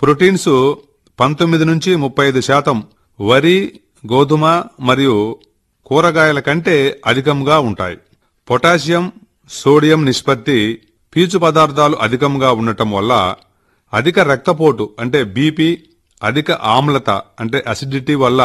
proteins పంతొమ్మిది నుంచి ముప్పై ఐదు శాతం వరి గోధుమ మరియు కూరగాయల కంటే అధికంగా ఉంటాయి పొటాషియం సోడియం నిష్పత్తి పీచు పదార్థాలు అధికంగా ఉండటం వల్ల అధిక రక్తపోటు అంటే బీపీ అధిక ఆమ్లత అంటే అసిడిటీ వల్ల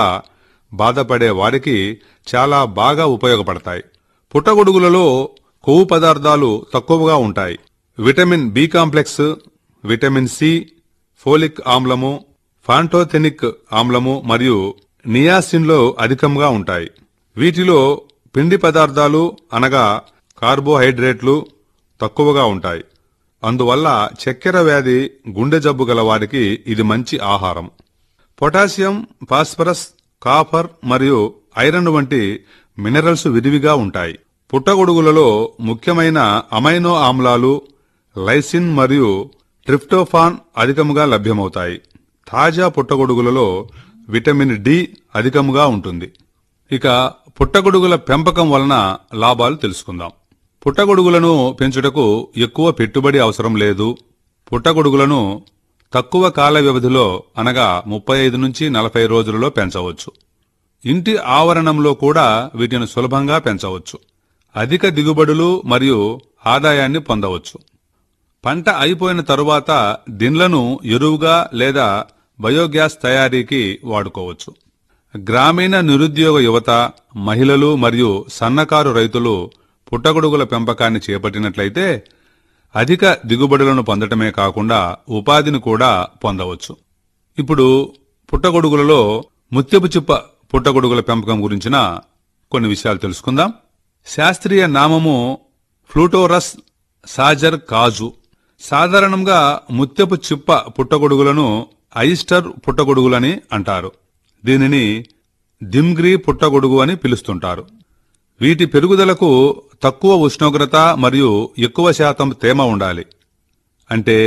బాధపడే వారికి చాలా బాగా ఉపయోగపడతాయి పుట్టగొడుగులలో కొవ్వు పదార్థాలు తక్కువగా ఉంటాయి vitamin B complex vitamin C folic ఆమ్లము ఫాంటోథెనిక్ ఆమ్లము మరియు నియాసిన్లో అధికంగా ఉంటాయి వీటిలో పిండి పదార్థాలు అనగా కార్బోహైడ్రేట్లు తక్కువగా ఉంటాయి అందువల్ల చక్కెర వ్యాధి గుండె జబ్బు గల వారికి ఇది మంచి ఆహారం పొటాషియం ఫాస్ఫరస్ కాపర్ మరియు ఐరన్ వంటి మినరల్స్ విరివిగా ఉంటాయి పుట్టగొడుగులలో ముఖ్యమైన అమైనో ఆమ్లాలు లైసిన్ మరియు ట్రిప్టోఫాన్ అధికముగా లభ్యమవుతాయి తాజా పుట్టగొడుగులలో విటమిన్ డి అధికముగా ఉంటుంది ఇక పుట్టగొడుగుల పెంపకం వలన లాభాలు తెలుసుకుందాం పుట్టగొడుగులను పెంచుటకు ఎక్కువ పెట్టుబడి అవసరం లేదు పుట్టగొడుగులను తక్కువ కాల వ్యవధిలో అనగా ముప్పై ఐదు నుంచి నలభై రోజులలో పెంచవచ్చు ఇంటి ఆవరణంలో కూడా వీటిని సులభంగా పెంచవచ్చు అధిక దిగుబడులు మరియు ఆదాయాన్ని పొందవచ్చు పంట అయిపోయిన తరువాత దిండ్లను ఎరువుగా లేదా బయోగ్యాస్ తయారీకి వాడుకోవచ్చు గ్రామీణ నిరుద్యోగ యువత మహిళలు మరియు సన్నకారు రైతులు పుట్టగొడుగుల పెంపకాన్ని చేపట్టినట్లయితే అధిక దిగుబడులను పొందటమే కాకుండా ఉపాధిని కూడా పొందవచ్చు ఇప్పుడు పుట్టగొడుగులలో ముత్యపు చిప్ప పుట్టగొడుగుల పెంపకం గురించిన కొన్ని విషయాలు తెలుసుకుందాం శాస్త్రీయ నామము ఫ్లూటోరస్ సాజర్ కాజు సాధారణంగా ముత్యపు చిప్ప పుట్టగొడుగులను ఐస్టర్ పుట్టగొడుగులని అంటారు దీనిని దిమ్గ్రీ పుట్టగొడుగు అని పిలుస్తుంటారు వీటి పెరుగుదలకు తక్కువ ఉష్ణోగ్రత మరియు ఎక్కువ శాతం తేమ ఉండాలి అంటే